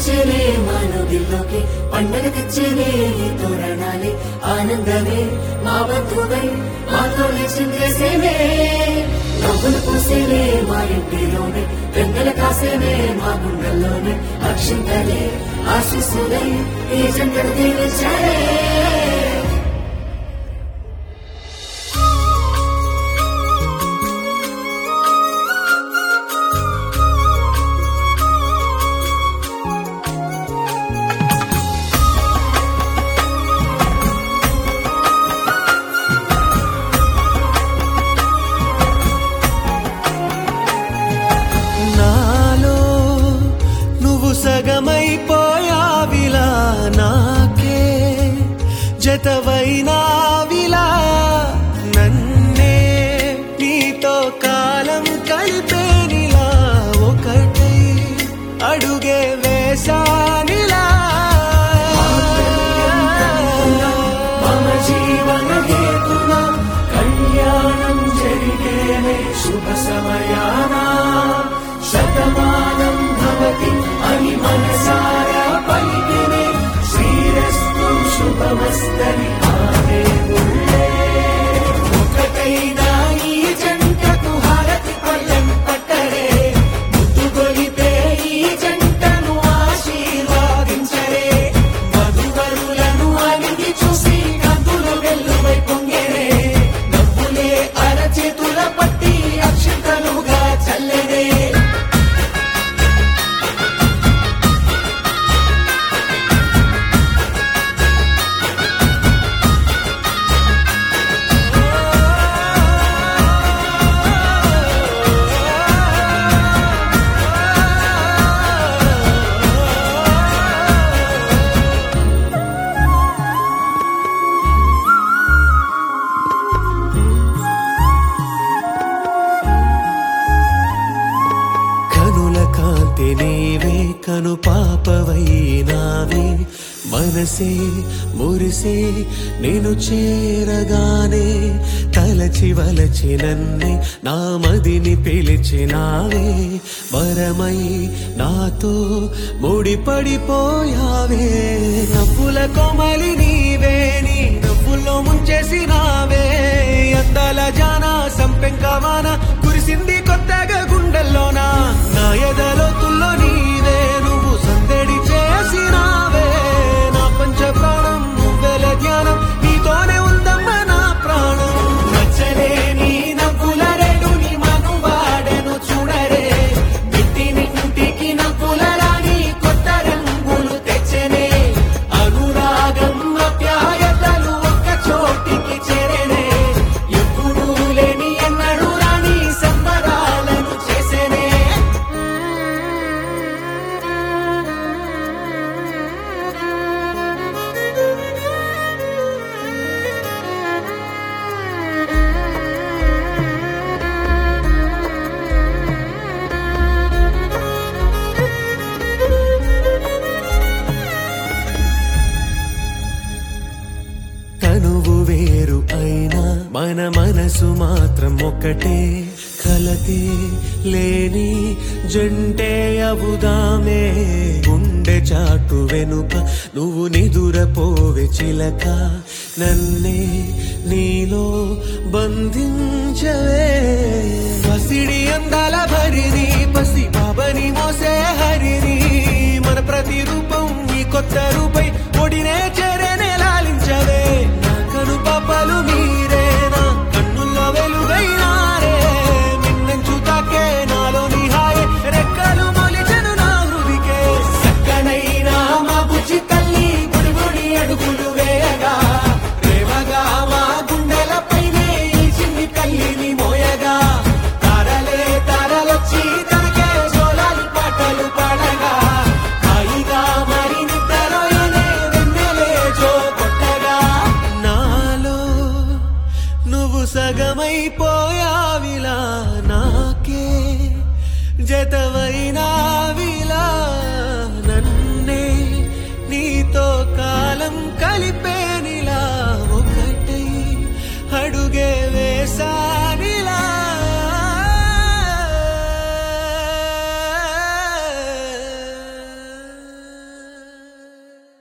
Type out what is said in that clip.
వచ్చేనే మానవుడిలోకి పండగ తెచ్చేనే ఈ తోరణాలే ఆనందమే మా బంధువై మాతో చిందేసేనే నవ్వులు పూసేనే మా ఇంటిలోనే వెంగల కాసేనే మా గుండెల్లోనే అక్షింతలే ఆశిస్సులై ఈ జంటను దీవించారే నాలో నువ్వు సగమైపోయావిలా నాకే జతవైనావిలా నన్నే నీతో కాలం కలిపేనిలా ఒకటై అడుగే వేసానిలా మమ జీవన హేతునా కళ్యాణం జరిగేనే శుభ సమయాన శతమానం భవతి అని మనసారా పలికినే శ్రీరస్తు శుభమస్తని ఆనే ముళ్ళే ఒకటైనా ఈ జంటకు హారతి పల్లెం పట్టరే ముద్దు గొలిపే ఈ జంటను ఆశీర్వాదించరే మధువరులను అలిగి చూసి కందులు వెల్లువై పొంగెరే నవ్వులే అరచేతుల పట్టి అక్షతలుగా చల్లెరే కనుల కాంతి నీవే కను పాపవైనావే మనసే మురిసే నేను చేరగానే తలచి వలచి నన్నే నా మదిని పిలిచినావే వరమై నాతో ముడిపడిపోయావే నవ్వుల కోమలి నీవే నీ నవ్వుల్లో ముంచేసినావే అందాల జానా సంపెంకవాన కురిసింది కొత్తగా గుండెల్లోన నా ఎదలోతుల్లో నీవే నువ్వు సందడి చేసినావే నా పంచ ప్రాణం నువ్వెల ధ్యానం నీతోనే ఉందమ్మ నా ప్రాణం నచ్చలే నీ నవ్వుల రేడుని మనువాడెను చూడరే ఇంటి నింటికి నవ్వుల రాణి కొత్త రంగులు తెచ్చనే అనురాగం అప్యాయతలు ఒక్క చోటికి చేరనే ఎప్పుడూ లేని ఎన్నడూ రాణి సంబరాలను చేసేనే తనువు వేరు అయినా మన మనసు మాత్రం ఒకటే కలతే లేని జంటే అవుదామే గుండె చాటు వెనుక నువ్వు నిదురపోవే చిలక నన్నే నీలో బంధించవే పసిడి అందాల భరిని పసి బాబని మోసే హరిని మన ప్రతి రూపం ఈ కొత్త రూపై ఒడినే చేరేనే లాలించవే నా కను పాపలు మీరే నా కన్నుల్లో వెలుగైనారే మిన్నంచు తాకే నాలో నిహాయే రెక్కలు మొలిచెను నా హృదికే చక్కనైనా మా బుజ్జి తల్లి బుడిబుడి అడుగులు వేయగా ప్రేమగా మా గుండెలపైనే ఈ చిన్ని తల్లిని మోయగా తారలే తారలొచ్చి తనకే జోలాలి పాటలు పాడగా హాయిగా మరి నిద్రలోయనే వెన్నెలే జో కొట్టగా నాలో నువ్వు సగమైపోయావిలా నాకే జతవైనావిలా నన్నే నీతో కాలం కలిపేనిలా ఒకటై అడుగే